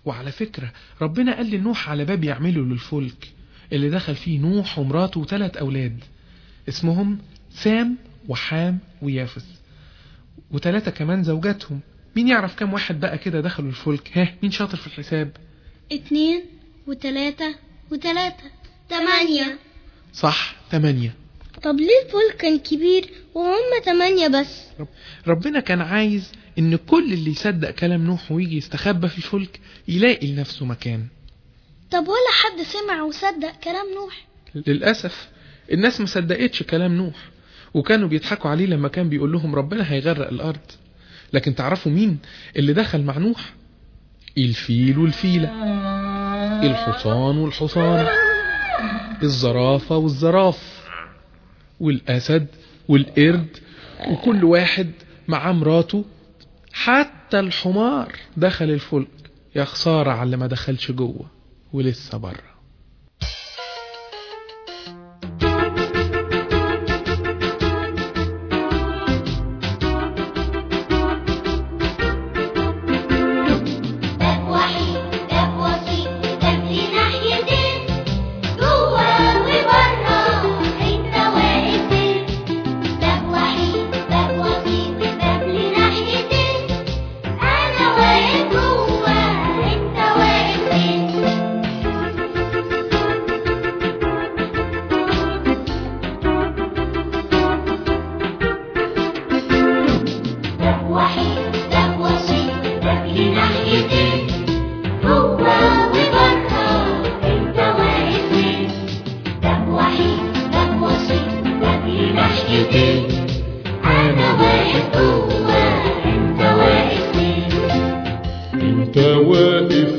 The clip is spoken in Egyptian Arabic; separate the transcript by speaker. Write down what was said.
Speaker 1: وعلى فكرة ربنا قال لنوح على باب يعمله للفلك اللي دخل فيه نوح ومراته وثلاث أولاد اسمهم سام وحام ويافس وثلاثة كمان زوجاتهم مين يعرف كم واحد بقى كده دخلوا الفلك ها مين شاطر في الحساب
Speaker 2: اتنين وتلاتة وتلاتة تمانية
Speaker 1: صح تمانية
Speaker 2: طب ليه الفلك كان كبير وهم تمانية بس
Speaker 1: رب ربنا كان عايز ان كل اللي يصدق كلام نوح ويجي يستخبى في الفلك يلاقي لنفسه مكان
Speaker 2: طب ولا حد سمع وصدق كلام نوح
Speaker 1: للأسف الناس ما صدقتش كلام نوح وكانوا بيضحكوا عليه لما كان بيقول لهم ربنا هيغرق الأرض لكن تعرفوا مين اللي دخل مع نوح الفيل والفيلة الحصان والحصان الزرافة والزراف والأسد والقرد وكل واحد مع مراته حتى الحمار دخل الفلك يا خسارة على اللي ما دخلش جوه ولسه بره
Speaker 3: باب وحيد باب وسيط باب ليه ناحيتين جوا وبره انت واقف فين باب وحيد باب وسيط باب ليه ناحيتين انا واقف جوا انت واقف فين باب وحيد باب وسيط باب ليه ناحيتين جوا وبره انت واقف فين باب وحيد باب وسيط باب ليه ناحيتين انا واقف جوا انت واقف فين
Speaker 4: انت واقف